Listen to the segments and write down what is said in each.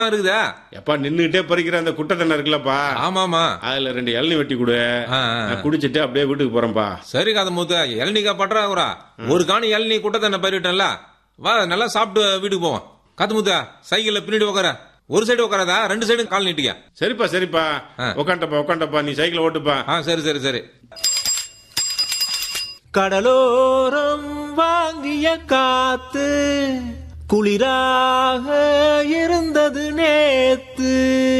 இருக்குதா எப்பா நின்னுகிட்டே பறிக்கிற அந்த குட்டை தென்னை இருக்குல்லப்பா ஆமாமா அதுல ரெண்டு இளநீ வெட்டி கொடு ஆ, ஆ. நான் குடிச்சிட்டு அப்படியே வீட்டுக்கு போறேன்ப்பா சரி காத மூத்த இளநீக்கா பற்றாக்குறா ஒரு காணி இளநீ குட்டை தண்ணை பறிவிட்டேன்ல வா நல்லா சாப்பிட்டு வீட்டுக்கு போவோம் காத்து மூத்த சைக்கிள்ல பின்னாடி உட்கார ஒரு சைடு உட்காராதா ரெண்டு சைடும் கால் நீட்டிக்க சரிப்பா சரிப்பா ஆ. உக்காண்டப்பா உக்காண்டப்பா நீ சைக்கிள் ஓட்டுப்பா ஆ சரி சரி சரி கடலோரம் வாங்கிய காத்து குளிராக இருந்தது நேத்து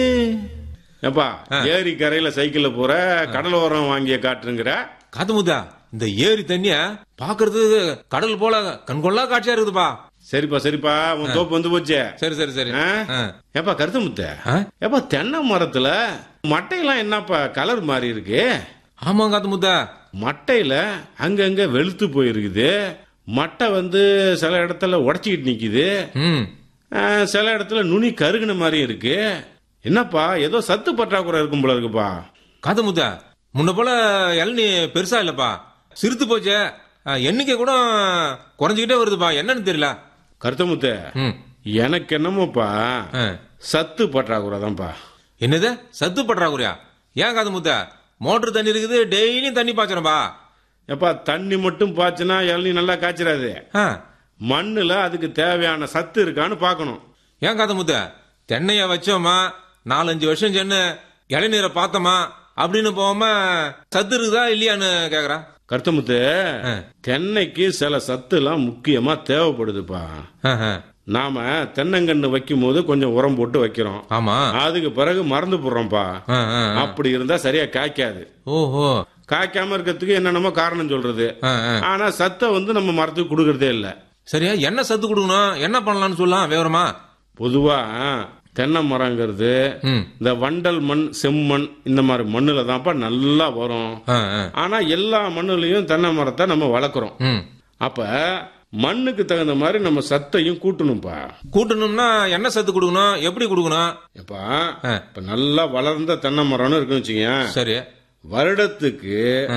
ஏப்பா ஏரி கரையில சைக்கிள்ல போற கடலோரம் வாங்கிய காற்றுங்கிற காத்து மூத்தா இந்த ஏரி தண்ணிய பாக்குறதுக்கு கடல் போல கண்கொள்ளா காட்சியா இருக்குதுப்பா சரிப்பா சரிப்பா உன் தோப்பு வந்து போச்சே சரி சரி சரி ஆ? ஆ. ஏப்பா கருத்து முத்த ஆ? ஏப்பா தென்னை மரத்துல மட்டையெல்லாம் என்னப்பா கலர் மாறி இருக்கு ஆமா காத்து மூத்தா மட்டையில அங்கங்க வெளுத்து போயிருக்குது மட்டை வந்து சில இடத்துல உடச்சிக்கிட்டு நிக்குது ம் ஆ, சில இடத்துல நுனி கருகுன மாதிரி இருக்கு என்னப்பா ஏதோ சத்து பற்றாக்குறை இருக்கும் போல இருக்குப்பா காத்து மூத்தா முன்ன போல இளநீ பெருசா இல்லப்பா சிறுத்து போச்சே ஆ, எண்ணிக்கை கூட குறைஞ்சிக்கிட்டே வருதுப்பா என்னன்னு தெரியல கருத்தமுத்த ம் எனக்கு என்னமோப்பா ஆ. சத்து பற்றாக்குறை தான்ப்பா என்னது சத்து பற்றாக்குறையா ஏன் காது முத்த மோட்டர் தண்ணி இருக்குது டெய்லியும் தண்ணி பாய்ச்சணும்பா எப்பா தண்ணி மட்டும் பாய்ச்சினா இளநீ நல்லா காய்ச்சிடாது ஆ, மண்ணுல அதுக்கு தேவையான சத்து இருக்கான்னு பார்க்கணும் ஏன் காது முத்த தென்னைய வச்சோமா நாலஞ்சு வருஷம் சென்னு இளநீரை பார்த்தோமா அப்படின்னு போகாம சத்து இருக்குதா இல்லையான்னு கேக்குறா கருத்தமுத்து ஆ. தென்னைக்கு சில சத்துலாம் முக்கியமா தேவைப்படுதுப்பா ஆ, ஆ. நாம தென்னங்கன்று வைக்கும் போது கொஞ்சம் உரம் போட்டு வைக்கிறோம் ஆமா அதுக்கு பிறகு மறந்து போடுறோம்ப்பா ஆ, ஆ, ஆ. அப்படி இருந்தா சரியா காய்க்காது ஓஹோ காய்க்காம இருக்கிறதுக்கு என்னென்னமோ காரணம் சொல்றது ஆ, ஆ. ஆனா சத்தை வந்து நம்ம மரத்துக்கு கொடுக்கறதே இல்ல சரியா என்ன சத்து கொடுக்கணும் என்ன பண்ணலாம்னு சொல்லலாம் விவரமா பொதுவா தென்னை மரங்கிறது ம் இந்த வண்டல் மண் செம்மண் இந்த மாதிரி மண்ணுல தான்ப்பா நல்லா வரும் ஆ, ஆ. ஆனா எல்லா மண்ணுலயும் தென்னை மரத்தை நம்ம வளர்க்குறோம் ம் அப்ப மண்ணுக்கு தகுந்த மாதிரி நம்ம சத்தையும் கூட்டணும்ப்பா கூட்டணும்னா என்ன சத்து கொடுக்கணும் எப்படி கொடுக்கணும் எப்பா ஆ. இப்ப நல்லா வளர்ந்த தென்னை மரம்னு இருக்குன்னு வச்சுக்கேன் சரி வருடத்துக்கு ஆ.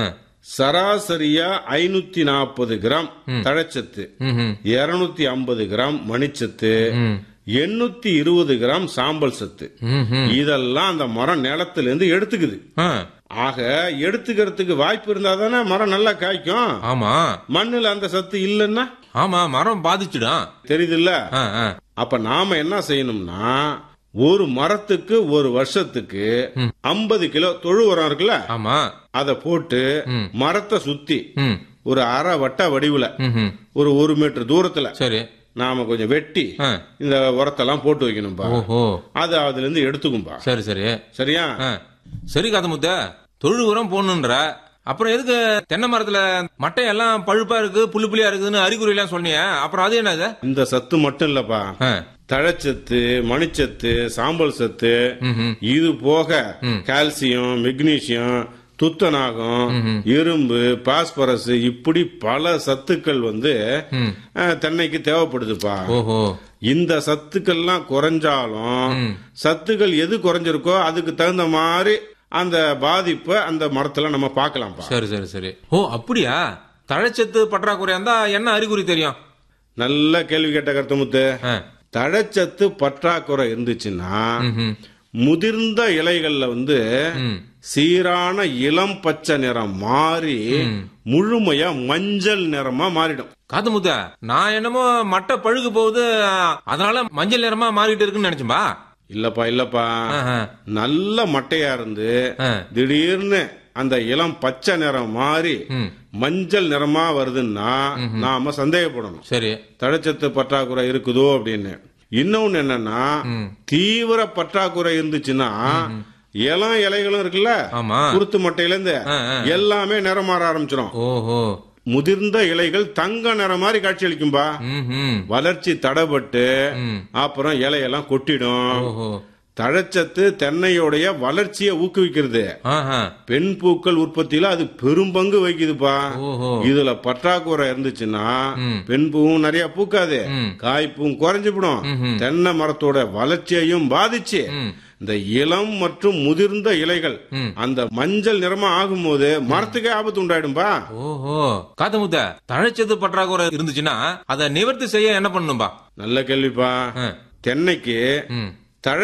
சராசரியா ஐநூத்தி நாற்பது கிராம் தழைச்சத்து ம் ம் இருநூத்தி ஐம்பது கிராம் மணிச்சத்து ம் எண்ணூத்தி இருபது கிராம் சாம்பல் சத்து ம் ம் இதெல்லாம் அந்த மரம் நிலத்துல இருந்து எடுத்துக்குது ஆ ஆக எடுத்துக்கிறதுக்கு வாய்ப்பு இருந்தா தானே மரம் நல்லா காய்க்கும் ஆமா மண்ணுல அந்த சத்து இல்லைன்னா ஆமா மரம் பாதிச்சுடும் தெரியுதுல்ல ஆ, ஆ. அப்ப நாம என்ன செய்யணும்னா ஒரு மரத்துக்கு ஒரு வருஷத்துக்கு ஐம்பது கிலோ தொழு உரம் இருக்குல்ல ஆமா அத போட்டு ம். மரத்தை சுத்தி ம் ஒரு அரை வட்ட வடிவுல ம், ம். ஒரு ஒரு மீட்டர் தூரத்துல சரி நாம கொஞ்சம் வெட்டி ஆ. இந்த உரத்தெல்லாம் போட்டு வைக்கணும்பா ஓஹோ அது அதுல இருந்து எடுத்துக்கும்பா சரி சரி சரியா ஆ. சரி காதமுத்த தொழு உரம் போடணுன்ற அப்புறம் எதுக்கு தென்னை மரத்துல மட்டை எல்லாம் பழுப்பா இருக்கு புள்ளி புள்ளியா இருக்குதுன்னு அறிகுறி எல்லாம் சொன்னீங்க அப்புறம் அது என்னது இந்த சத்து மட்டும் இல்லப்பா ஆ. தழைச்சத்து மணிச்சத்து சாம்பல் சத்து ம், ம். இது போக கால்சியம் மெக்னீசியம் துத்தநாகம் இரும்பு பாஸ்பரஸ் இப்படி பல சத்துக்கள் வந்து ம். அஹ், தென்னைக்கு தேவைப்படுதுப்பா ஓஹோ இந்த சத்துக்கள்லாம் குறைஞ்சாலும் சத்துக்கள் எது குறைஞ்சிருக்கோ அதுக்கு தகுந்த மாதிரி அந்த பாதிப்பை அந்த மரத்துல நம்ம பார்க்கலாம்ப்பா சரி சரி சரி ஓ அப்படியா தழைச்சத்து பற்றாக்குறையா இருந்தா என்ன அறிகுறி தெரியும் நல்ல கேள்வி கேட்ட கருத்தமுத்து ஆ. தழைச்சத்து பற்றாக்குறை இருந்துச்சுன்னா ம்ஹும். முதிர்ந்த இலைகள்ல வந்து ம். சீரான இளம் பச்சை நிறம் மாறி முழுமையா மஞ்சள் நிறமா மாறிடும் காது முத்த நான் என்னமோ மட்டை பழுகு போகுது அதனால மஞ்சள் நிறமா மாறிட்டு இருக்குன்னு நினைச்சும்பா இல்லப்பா இல்லப்பா ஆஹா. நல்ல மட்டையா இருந்து ஆ. திடீர்னு அந்த இளம் பச்சை நிறம் மாறி ம். மஞ்சள் நிறமா வருதுன்னா நாம சந்தேகப்படணும் சரி தடைச்சத்து பற்றாக்குறை இருக்குதோ அப்படின்னு இன்னொன்னு என்னன்னா தீவிர பற்றாக்குறை இருந்துச்சுன்னா இளம் இலைகளும் இருக்குல்ல ஆமா குருத்து மட்டையில இருந்து ஆ, ஆ. எல்லாமே நிறம் மாற ஆரம்பிச்சிடும் ஓஹோ முதிர்ந்த இலைகள் தங்க நிறம் மாதிரி காட்சியளிக்கும்பா ம் வளர்ச்சி தடைபட்டு ம். அப்புறம் இலையெல்லாம் கொட்டிடும் ஓஹோ தழைச்சத்து தென்னையோடைய வளர்ச்சியை ஊக்குவிக்கிறது ஆஹா பெண் பூக்கள் உற்பத்தியில அது பெரும் பங்கு வகிக்குதுப்பா ஓஹோ இதுல பற்றாக்குறை இருந்துச்சுன்னா ம். பெண் பூவும் நிறைய பூக்காது ம். காய்ப்பும் குறைஞ்சுவிடும் தென்னை மரத்தோட வளர்ச்சியையும் பாதிச்சு ம். இந்த இளம் மற்றும் முதிர்ந்த இலைகள் ம். அந்த மஞ்சள் நிறமா ஆகும்போது மரத்துக்கே ஆபத்து உண்டாயிடும்பா ஓஹோ காத்து முத்த தழைச்சத்து பற்றாக்குறை இருந்துச்சுன்னா அதை நிவர்த்தி செய்ய என்ன பண்ணணும்பா நல்ல கேள்விப்பா ஆ. தென்னைக்கு ம்